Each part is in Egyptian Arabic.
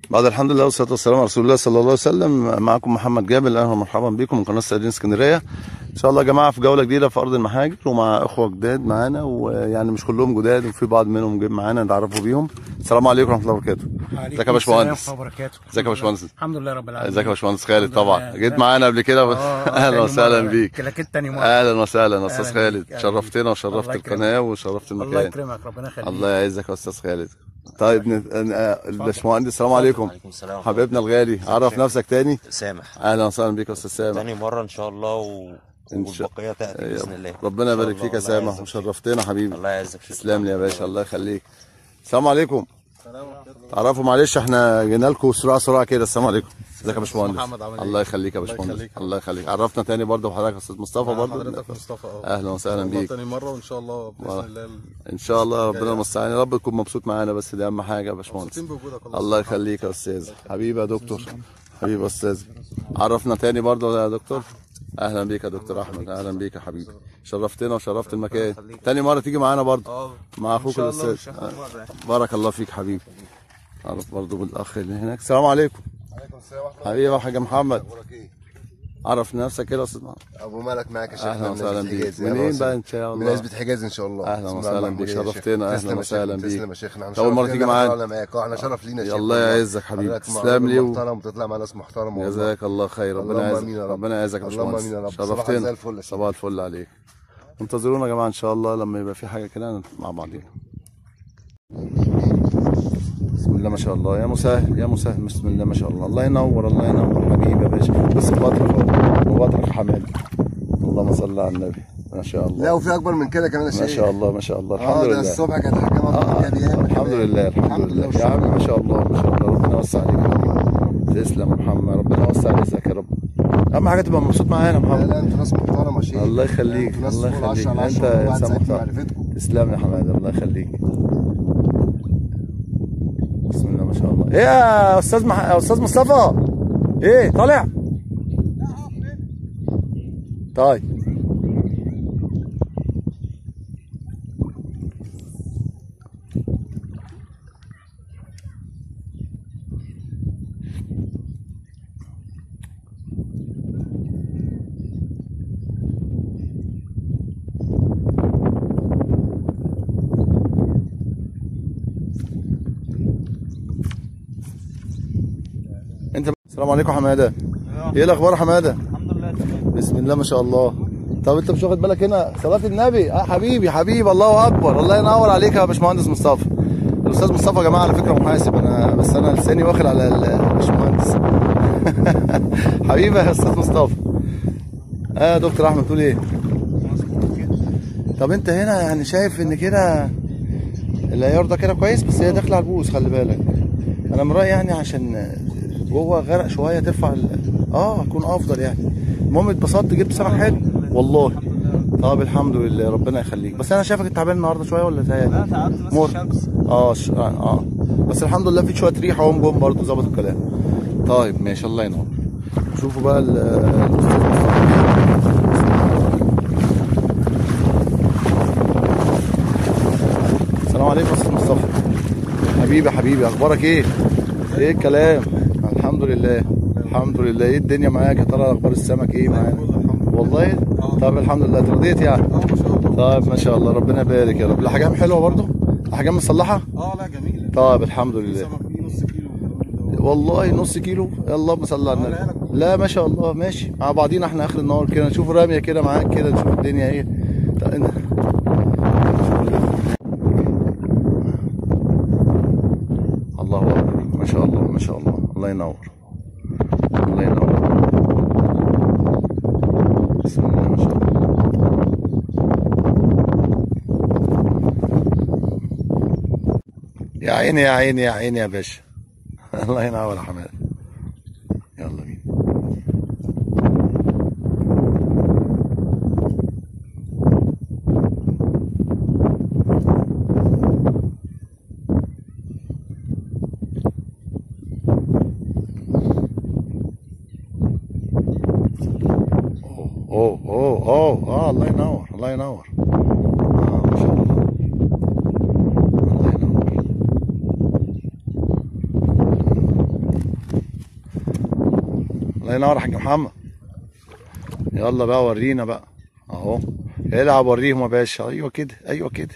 بعد الحمد لله والصلاه والسلام على رسول الله صلى الله عليه وسلم معكم محمد جابر اهلا ومرحبا بكم من قناه سعيدين اسكندريه ان شاء الله يا جماعه في جوله جديده في ارض المحاجر ومع اخوه جداد معانا ويعني مش كلهم جداد وفي بعض منهم جاي معانا نتعرفوا بيهم السلام عليكم ورحمه الله وبركاته ازيك يا باشمهندس وبركاته ازيك يا باشمهندس الحمد لله رب العالمين ازيك يا باشمهندس خالد الحمد طبعا لله. جيت معانا قبل كده بس آه، اهلا تاني وسهلا مرة. بيك كلاكيت تاني مرة اهلا وسهلا استاذ أهلا خالد بيك، أهلا شرفتنا وشرفت الله يكرمك. القناه وشرفت الله المكان يكرمك ربنا يخليك الله يعزك يا استاذ خالد طيب ن- ن- آه، الباشمهندس السلام عليكم وعليكم السلام حبيبنا الغالي عرف نفسك تاني سامح اهلا وسهلا بيك يا استاذ سامح تاني مرة إن شاء الله و... إن شاء- والبقية تأتي بإذن الله ربنا إن شاء يبارك الله. فيك يا الله سامح يعزك. وشرفتنا حبيبي الله يعزك شكرا. تسلم لي يا باشا الله يخليك السلام عليكم تعرفوا معلش احنا جينا لكم سرعه سرعه كده السلام عليكم ازيك يا باشمهندس محمد عامل ايه؟ الله يخليك يا الله باشمهندس يخليك. الله يخليك عرفنا تاني برضه وحضرتك يا استاذ مصطفى مع برضه حضرتك مصطفى اه اهلا وسهلا إن شاء الله بيك تاني مره وان شاء الله باذن والله. الله ان شاء الله ربنا جاي. المستعان يا رب تكون مبسوط معانا بس دي اهم حاجه يا باشمهندس مبسوطين بوجودك والله. الله يخليك يا استاذ حبيبي يا دكتور حبيبي يا استاذ عرفنا تاني برضه يا دكتور اهلا بيك يا دكتور احمد اهلا بيك يا حبيبي شرفتنا وشرفت المكان تاني مره تيجي معانا برضه مع اخوك الاستاذ آه. بارك الله فيك حبيبي عرف برضه بالاخ اللي هناك السلام عليكم عليكم السلام ورحمة حبيبي يا حاج محمد الله وبركاته. عرف نفسك كده يا استاذ محمد ابو مالك معاك يا شيخ اهلا من وسهلا عزبة بيك حجاز. أهلا منين وسهلا. بقى ان شاء من الله عزبة حجاز ان شاء الله أهلا بسم الله وسهلا الرحمن بيك. الرحيم يا شرفتنا. شيخ. أهلا تسلم يا شيخ. وسهلا بيك. تسلم يا شيخ أول مرة تيجي معانا. معانا معاك احنا شرف لينا يا شيخ الله والله. يعزك حبيبي. حضرتك تسلم معلم لي و- محترم وتطلع مع ناس محترمه والله. جزاك الله خير ربنا اللهم يعزك آمين يا رب. ربنا يعزك يا اللهم باشمهندس آمين يا رب. صباحك شرفتنا زي الفل يا شيخ. صباح الفل عليك انتظرونا يا جماعه ان شاء الله لما يبقى في حاجه كده مع بعضينا بسم الله ما شاء الله يا مسهل يا مسهل بسم الله ما شاء الله الله ينور الله ينور حبيبي يا باشا بس بطرك وبطرك حماد اللهم صل على النبي ما شاء الله لا وفي اكبر من كده كمان يا شيخ ما شاء الله ما شاء الله الحمد اه ده لله الصبح كانت حاجه آه، مبروك كده ياما الحمد كمان. لله الحمد لله يا عم ما شاء الله ما شاء الله ربنا يوسع عليك يا حبيبي تسلم يا محمد ربنا يوسع رزقك يا رب اهم حاجه تبقى مبسوط معانا يا لا محمد لا انتوا ناس محترمه يا شيخ الله يخليك انتوا ناس الله فوق يخليك العشرة على انت عشرة. وبعد انسان ساعات محترم معرفتكم. تسلم يا حماده الله يخليك بسم الله ما شاء الله ايه يا استاذ مح... يا استاذ مصطفى ايه طالع طيب انت السلام عليكم حماده ايه الاخبار يا حماده الحمد لله بسم الله ما شاء الله طب انت مش واخد بالك هنا صلاه النبي اه حبيبي حبيبي الله اكبر الله ينور عليك يا باشمهندس مصطفى الاستاذ مصطفى يا جماعه على فكره محاسب انا بس انا لساني واخد على الباشمهندس حبيبي يا استاذ مصطفى اه يا دكتور احمد تقول ايه طب انت هنا يعني شايف ان كده العيار ده كده كويس بس هي داخله على البوز خلي بالك انا من رايي يعني عشان جوه غرق شويه ترفع ال... اه هكون افضل يعني المهم اتبسطت جبت سمك حلو والله طب الحمد لله ربنا يخليك بس انا شايفك تعبان النهارده شويه ولا تهيألي؟ لا تعبت بس مر. الشمس اه ش... اه اه بس الحمد لله في شويه ريحه اهو جم برضه ظبط الكلام طيب ماشي الله ينور شوفوا بقى ال- الاستاذ مصطفى السلام عليكم يا استاذ مصطفى حبيبي حبيبي اخبارك ايه ايه الكلام الحمد لله الحمد لله ايه الدنيا معاك يا ترى اخبار السمك ايه معاك والله طب الحمد لله ترضيت يعني اه ما شاء الله طيب ما شاء الله ربنا يبارك يا رب الاحجام حلوه برضه احجام مصلحه اه لا جميله طيب الحمد لله سمك فيه نص كيلو والكلام ده. والله نص كيلو اللهم صل على النبي لا ما شاء الله ماشي مع بعضينا احنا اخر النهار كده نشوف راميه كده معاك كده نشوف الدنيا ايه طيب إن- الله اكبر ما شاء الله ما شاء الله الله ينور الله ينور بسم الله ما شاء الله يا عيني يا عيني يا عيني يا باشا الله ينور يا حماد يلا بينا اوه اوه اوه اه الله ينور الله ينور اه ما شاء الله الله ينور الله ينور يا حاج محمد يلا بقى ورينا بقى اهو العب وريهم يا باشا ايوه كده ايوه كده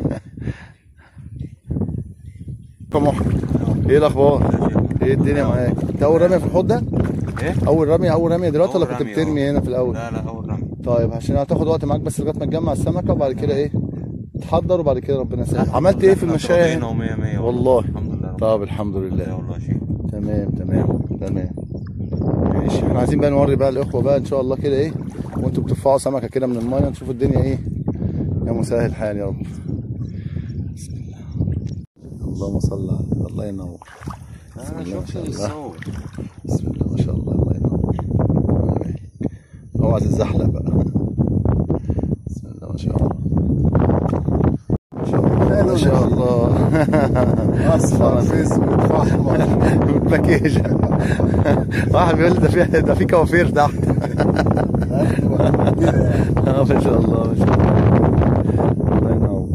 كم محمد ايه الاخبار ايه الدنيا معاك انت اول رميه في الحوض ده ايه؟ اول رميه اول رميه دلوقتي أول ولا كنت رمية، بترمي آه. هنا في الاول لا لا اول رمي طيب عشان هتاخد وقت معاك بس لغايه ما تجمع السمكه وبعد كده ايه تحضر وبعد كده ربنا يسهل عملت ايه في المشاية هنا؟ ومية مية والله. الحمد لله رب طب الحمد العالمين. لله والله شيء تمام تمام تمام ماشي احنا عايزين بقى نوري بقى الاخوه بقى ان شاء الله كده ايه وانتوا بترفعوا سمكه كده من الميه نشوف الدنيا ايه يا مسهل الحال يا رب بسم الله اللهم صل على الله ينور بسم الله ما شاء الله بسم الله ما شاء الله الله ينور اوعى تتزحلق بقى بسم الله ما شاء الله ما شاء الله ما شاء الله اصفر في اسود في احمر باكيج واحد بيقول لي ده في ده في كوافير تحت اه ما شاء الله ما شاء الله الله ينور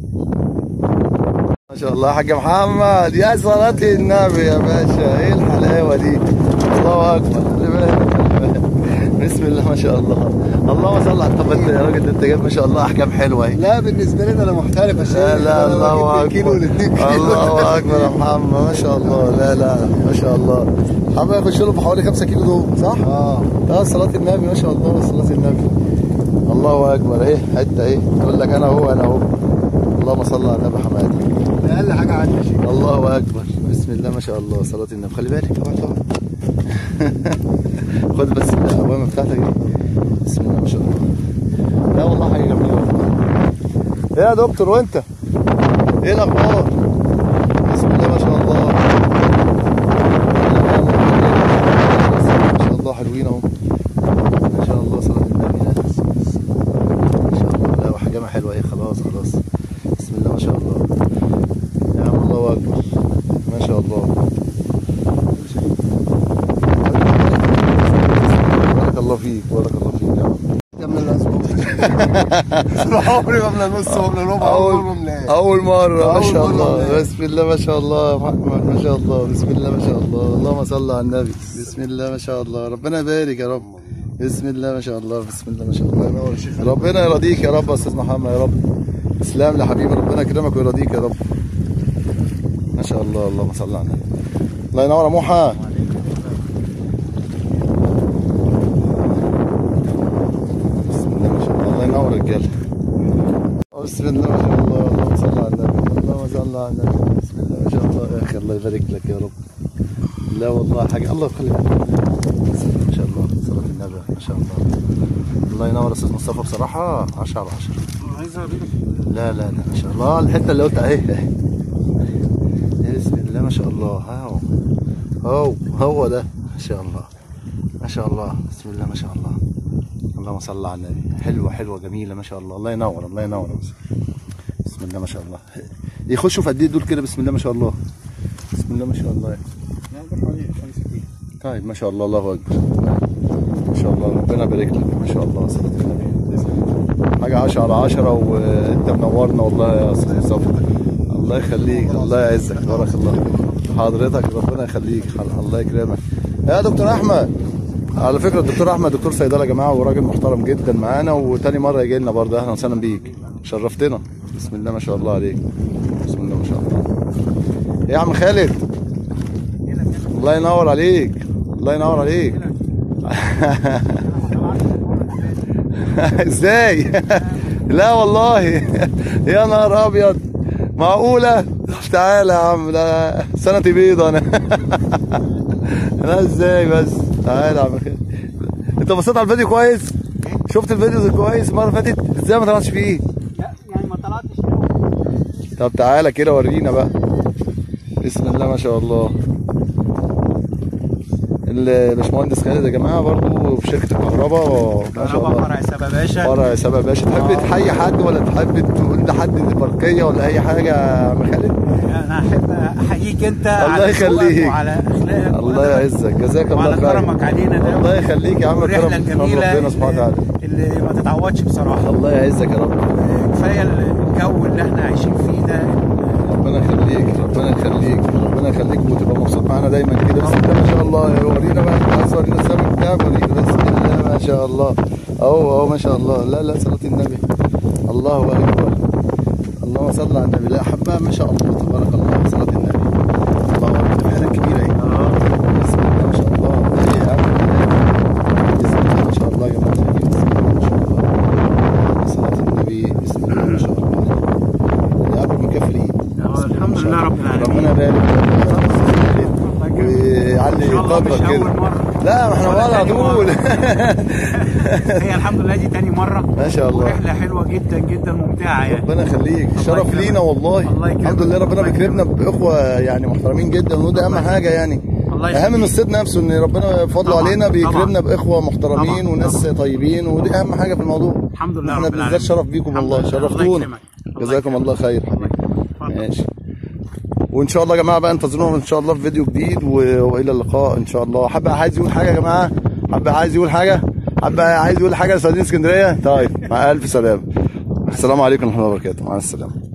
ما شاء الله يا حاج محمد يا صلاة النبي يا باشا ايه الحلاوة دي الله اكبر خلي بالك خلي بالك. بسم الله ما شاء الله اللهم صل على طب انت يا راجل ده انت جايب ما شاء الله احكام حلوه اهي لا بالنسبه لي ده انا محترف يا شيخ لا لا أنا الله بجيب كيلو اكبر ولا 2 كيلو الله اكبر يا محمد ما شاء الله لا لا ما شاء الله محمد يخش له بحوالي 5 كيلو دول صح؟ اه اه صلاة النبي ما شاء الله صلاة النبي الله اكبر اهي حته اهي يقول لك انا هو انا هو اللهم صل على النبي حماد ده اقل حاجه عندي يا شيخ الله اكبر بسم الله ما شاء الله صلاة النبي خلي بالك اوعى تقع خد بس الابواب بتاعتك دي بسم الله ما شاء الله لا والله حاجه جميله والله ايه يا دكتور وانت ايه الاخبار بسم الله ما شاء الله ما شاء الله حلوين اهو ما شاء الله صلاة النبي ما شاء الله لا وحجامة حلوة اهي خلاص خلاص بسم الله ما شاء الله يا عم الله اكبر ما شاء الله بارك الله فيك بارك الله فيك يا رب كمل الاسبوع طول عمري بملى نص وبملى ربع أول اول بملى أول مرة ما أول شاء مرة الله والله. بسم الله ما شاء الله يا محمد ما شاء الله بسم الله ما شاء الله اللهم صل على النبي بسم الله ما شاء الله ربنا يبارك يا رب بسم الله ما شاء الله بسم الله ما شاء الله ربنا يرضيك يا رب يا استاذ محمد يا رب اسلام لي حبيبي ربنا يكرمك ويرضيك يا رب ما شاء الله اللهم صل على النبي الله ينور يا موحى بسم الله ما شاء الله الله ينور رجاله بسم الله ما شاء الله اللهم صل على النبي اللهم صل على النبي بسم الله ما شاء الله يا اخي الله يبارك لك يا رب لا والله حاجه الله يخليك بسم الله ما شاء الله صلاه النبي ما شاء الله الله ينور يا استاذ مصطفى بصراحه 10 على 10 عايز اوريك لا لا لا ما شاء الله الحته اللي قلت اهي اهي بسم الله ما شاء الله هاو هو هو ده ما شاء الله ما شاء الله بسم الله ما شاء الله اللهم صل على النبي حلوه حلوه جميله ما شاء الله الله ينور الله ينور بسم الله ما شاء الله يخشوا في قد ايه دول كده بسم الله ما شاء الله بسم الله ما شاء الله لا ده حوالي 5 كيلو طيب ما شاء الله الله اكبر ما شاء الله ربنا يبارك لك ما شاء الله صلاه النبي حاجه 10 على 10 وانت منورنا والله يا استاذ مصطفى الله يخليك الله يعزك بارك الله حضرتك ربنا يخليك الله يكرمك يا دكتور احمد على فكره الدكتور احمد دكتور صيدله يا جماعه وراجل محترم جدا معانا وتاني مره يجي لنا برضه اهلا وسهلا بيك شرفتنا بسم الله ما شاء الله عليك بسم الله ما شاء الله يا عم خالد الله ينور عليك الله ينور عليك ازاي لا والله يا نهار ابيض معقوله تعالى يا عم ده سنتي بيضة انا لا ازاي بس تعالى يا عم خالد انت بصيت على الفيديو كويس شفت الفيديو ده كويس المره اللي فاتت ازاي ما طلعتش فيه لا يعني ما طلعتش طب تعالى كده ورينا بقى بسم الله ما شاء الله الباشمهندس خالد يا جماعه برضو في شركه الكهرباء ما شاء الله فرع سبا باشا فرع سبا باشا تحب تحيي حد ولا تحب تقول ده حد برقيه ولا اي حاجه يا عم خالد انا احب احييك انت الله على ذوقك يخليك. وعلى اخلاقك الله يعزك جزاك الله وعلى خير كرمك علينا ده الله يخليك يا عم والرحله كرم من الجميله ربنا سبحانه وتعالى اللي, اللي ما تتعوضش بصراحه الله يعزك يا رب كفايه الجو اللي احنا عايشين فيه ده ربنا يخليك ربنا يخليك ربنا يخليك وتبقى مبسوط معانا دايما كده بس انت ما شاء الله ورينا بقى انت عايز ورينا السمك لا بوريك بس لا ما شاء الله اهو اهو ما شاء الله لا لا صلاة النبي الله اكبر اللهم صل على النبي لا احبها ما شاء الله تبارك الله صلاة النبي الله اكبر فعلا كبيرة اهي بسم الله ما شاء الله ايه يا عم بسم الله ما شاء الله يا جماعة الخير. بسم الله ما شاء الله صلاة النبي بسم الله ما شاء الله يا عم من كف الايد آه، الحمد لله رب العالمين ربنا يبارك ويعلي إن شاء الله مش قدرك أول كده مرة. لا ما احنا ولا بقى على تاني مرة. طول هي الحمد لله دي تاني مرة ما شاء الله. ورحلة حلوة جدا جدا ممتعة يعني ربنا يخليك شرف يكرمك. لينا والله الله يكرمك. الحمد لله ربنا الله بيكرمنا باخوه يعني محترمين جدا وده اهم حاجه يعني الله اهم من يخليك. الصيد نفسه ان ربنا بفضله طبعاً، علينا بيكرمنا طبعاً. باخوه محترمين طبعاً، وناس طبعاً. طيبين ودي اهم حاجه في الموضوع الحمد لله احنا رب بالذات العالمين. شرف بيكم الحمد والله لله. الله شرفتونا يكرمك. الله جزاكم يكرمك. الله خير الله يكرمك. اتفضل. ماشي وان شاء الله يا جماعه بقى انتظرونا ان شاء الله في فيديو جديد و... والى اللقاء ان شاء الله حد عايز يقول حاجه يا جماعه حد عايز يقول حاجه حد عايز يقول حاجه لصيادين اسكندريه طيب مع الف سلامه السلام عليكم ورحمه الله وبركاته مع السلامه